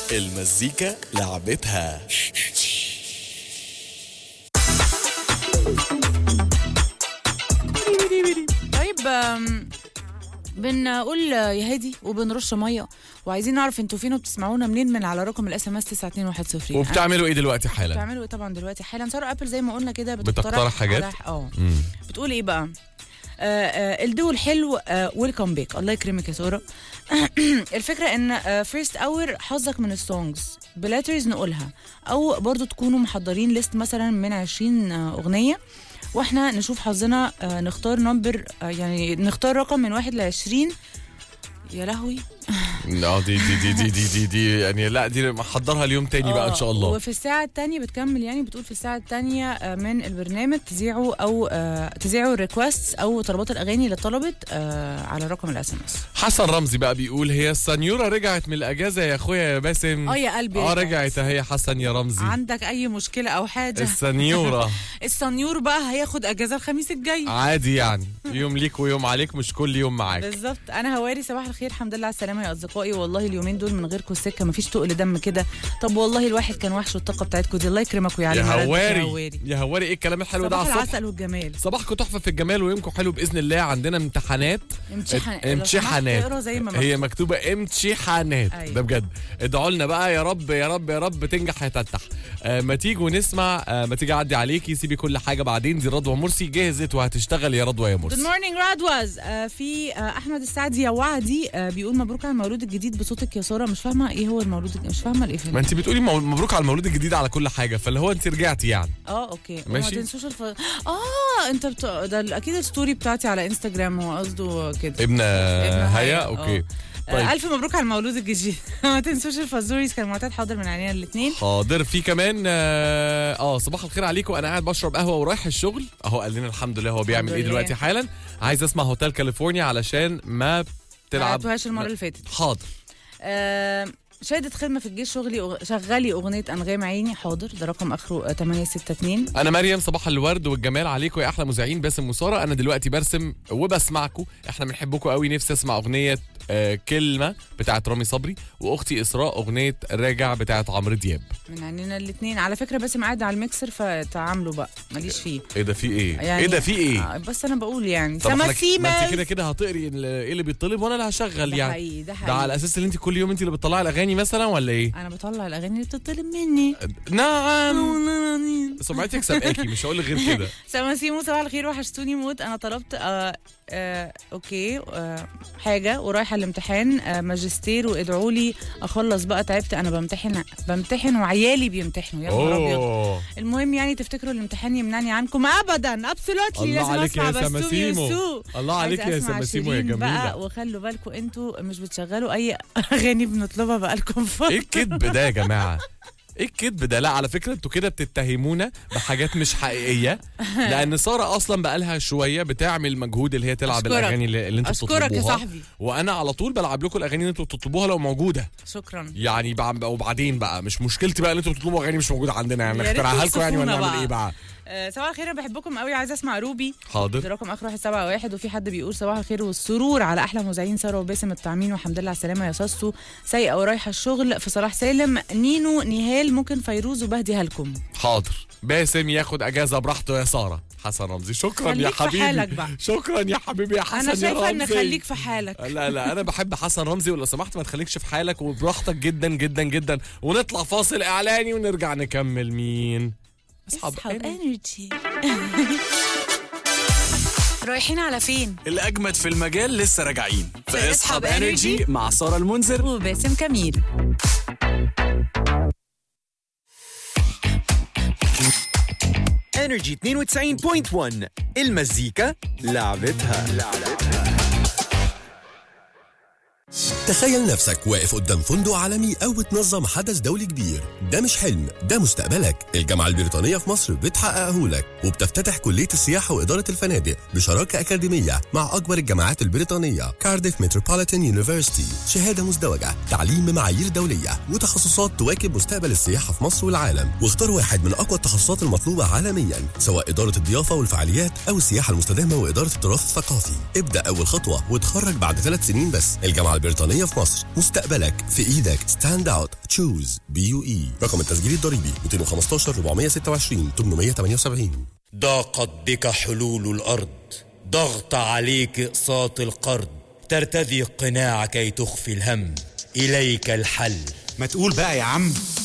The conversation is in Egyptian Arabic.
المزيكا لعبتها طيب آم، بنقول يا هادي وبنرش ميه وعايزين نعرف انتوا فين وبتسمعونا منين من على رقم الاس ام اس 92110 وبتعملوا ايه دلوقتي حالا بتعملوا ايه طبعا دلوقتي حالا ساره ابل زي ما قلنا كده بتقترح حاجات؟ على- اه مم. بتقول ايه بقى آه آه الدو الحلو ويلكم بيك الله يكرمك يا ساره الفكره ان فيرست اور حظك من السونجز بلاترز نقولها او برضو تكونوا محضرين ليست مثلا من 20 آه، اغنيه واحنا نشوف حظنا آه، نختار نمبر آه، يعني نختار رقم من واحد ل 20 يا لهوي اه دي دي دي دي دي دي, دي يعني لا دي محضرها اليوم تاني بقى ان شاء آه، الله وفي الساعة الثانية بتكمل يعني بتقول في الساعة الثانية آه، من البرنامج تذيعوا أو آه، تذيعوا الريكوست أو طلبات الأغاني اللي طلبت آه، على رقم الاس ام اس حسن رمزي بقى بيقول هي السنيوره رجعت من الاجازه يا اخويا يا باسم اه يا قلبي اه رجعت اهي يا حسن يا رمزي عندك أي مشكلة أو حاجة السنيوره السنيور بقى هياخد أجازة الخميس الجاي عادي يعني يوم ليك ويوم عليك مش كل يوم معاك بالظبط انا هواري صباح الخير الحمد لله على السلامه يا اصدقائي والله اليومين دول من غيركم السكه مفيش تقل دم كده طب والله الواحد كان وحش الطاقه بتاعتكم دي الله يكرمك يا ويعلم رقبتك هواري يا هواري يا هواري ايه الكلام الحلو ده صباح على الصبح العسل والجمال صباحكم تحفه في الجمال ويومكم حلو باذن الله عندنا امتحانات امتحان لو سمحت امتحانات اقرا زي ما هي مكتوبه امتحانات أيوة. ده بجد ادعوا لنا بقى يا رب يا رب يا رب تنجح يا تفتح آه ما تيجوا نسمع آه ما تيجي اعدي عليكي سيبي كل حاجه بعدين دي رضوى مرسي جهزت وهتشتغل يا رضوى يا جود مرسي مورنينج رادواز في آه احمد السعدي يا وعدي آه بيقول مبروك على المولود الجديد بصوتك يا ساره مش فاهمه ايه هو المولود الج- مش فاهمه الايه ما انت بتقولي مو- مبروك على المولود الجديد على كل حاجه فاللي هو انت رجعتي يعني اه اوكي وما ماشي. تنسوش الف... اه انت بت... ده ال- اكيد الستوري بتاعتي على انستجرام هو قصده كده ابن ابن هيا هيا، اوكي آه. طيب. آه الف مبروك على المولود الجديد ما تنسوش الفازوريز كان معتاد حاضر من عينينا الاثنين حاضر في كمان اه آه، صباح الخير عليكم انا قاعد بشرب قهوه ورايح الشغل اهو قال لنا الحمد لله هو بيعمل ايه لله. دلوقتي حالا عايز اسمع هوتيل كاليفورنيا علشان ما ما بتلعب عرفتوهاش المره اللي فاتت حاضر آه شهادة خدمة في الجيش شغلي أغ... شغلي أغنية أنغام عيني حاضر ده رقم آخره آه، 862 انا مريم صباح الورد والجمال عليكم يا احلى مذيعين باسم وساره انا دلوقتي برسم وبسمعكم احنا بنحبكم قوي نفسي اسمع اغنيه آه كلمه بتاعت رامي صبري واختي اسراء اغنيه راجع بتاعت عمرو دياب من عينينا الاثنين على فكرة باسم قاعد على الميكسر فتعاملوا بقى ماليش فيه ايه ده في ايه يعني ايه ده في ايه آه بس أنا بقول يعني طب احنا- سماسيمة ما انت كده كده هتقري ال- ايه اللي بيطلب وانا اللي هشغل ده يعني حقيقي ده ده حقيقي على اساس ان انت كل يوم انت اللي بتطلعي الاغاني مثلا ولا ايه أنا بطلع الأغاني اللي بتطلب مني نعم سمعتك سابقاكي مش هقول غير كده سماسيمو صباح الخير وحشتوني موت انا طلبت آه آه اوكي آه حاجه ورايحه الامتحان آه ماجستير وادعوا لي اخلص بقى تعبت انا بمتحن بمتحن وعيالي بيمتحنوا يا نهار ابيض اوه المهم يعني تفتكروا الامتحان يمنعني عنكم ابدا ابسولوتلي الله لازم عليك اسمع يا بسوم سماسيمو. يوسو الله عليك عايزة يا أسمع سماسيمو يا شيرين جميله بقى وخلوا بالكم انتوا مش بتشغلوا اي اغاني بنطلبها بقالكم فتره ايه الكذب ده يا جماعه ايه الكذب ده لا على فكره انتوا كده بتتهمونا بحاجات مش حقيقيه لان ساره اصلا بقالها شويه بتعمل مجهود اللي هي تلعب أشكرك. الاغاني اللي, اللي انتوا اشكرك يا بتطلبوها صاحبي وانا على طول بلعب لكم الاغاني اللي انتوا بتطلبوها لو موجوده شكرا يعني بع- وبعدين بقى مش مشكلتي بقى ان انتوا بتطلبوا اغاني مش موجوده عندنا يعني يا ريت نخترعها لكم يعني ولا توصفونا نعمل بقى. ايه بقى آه، صباح الخير انا بحبكم قوي عايزه اسمع روبي ده حاضر رقم اخر واحد سبعة واحد وفي حد بيقول صباح الخير والسرور على احلى مذيعين ساره وباسم التعمين والحمد لله على السلامه يا ساسو سايقه ورايحه الشغل في صلاح سالم نينو نهال ممكن فيروز وبهديها لكم حاضر باسم ياخد اجازه براحته يا ساره حسن رمزي شكرا يا خليك في حبيبي حالك بقى. شكرا يا حبيبي يا حسن انا يا شايفه ان رمزي. خليك في حالك لا لا انا بحب حسن رمزي ولو سمحت ما تخليكش في حالك وبراحتك جدا جدا جدا ونطلع فاصل اعلاني ونرجع نكمل مين اصحاب اصحاب أنا. انرجي رايحين على فين الأجمد في المجال لسه راجعين في في اصحاب اصحاب إنرجي انرجي مع سارة المنذر وباسم كميل انرجي 92.1 المزيكا لعبتها تخيل نفسك واقف قدام فندق عالمي أو بتنظم حدث دولي كبير ده مش حلم ده مستقبلك الجامعة البريطانية في مصر بتحققه لك وبتفتتح كلية السياحة وإدارة الفنادق بشراكة أكاديمية مع أكبر الجامعات البريطانية كارديف متروبوليتان يونيفرسيتي شهادة مزدوجة تعليم بمعايير دولية وتخصصات تواكب مستقبل السياحة في مصر والعالم واختار واحد من أقوى التخصصات المطلوبة عالميا سواء إدارة الضيافة والفعاليات أو السياحة المستدامة وإدارة التراث الثقافي ابدأ أول خطوة وتخرج بعد ثلاث سنين بس الجامعة البريطانية الألمانية في مصر مستقبلك في إيدك ستاند أوت تشوز بي يو إي رقم التسجيل الضريبي 215 426 878 ضاقت بك حلول الأرض ضغط عليك إقساط القرض ترتدي القناع كي تخفي الهم إليك الحل ما تقول بقى يا عم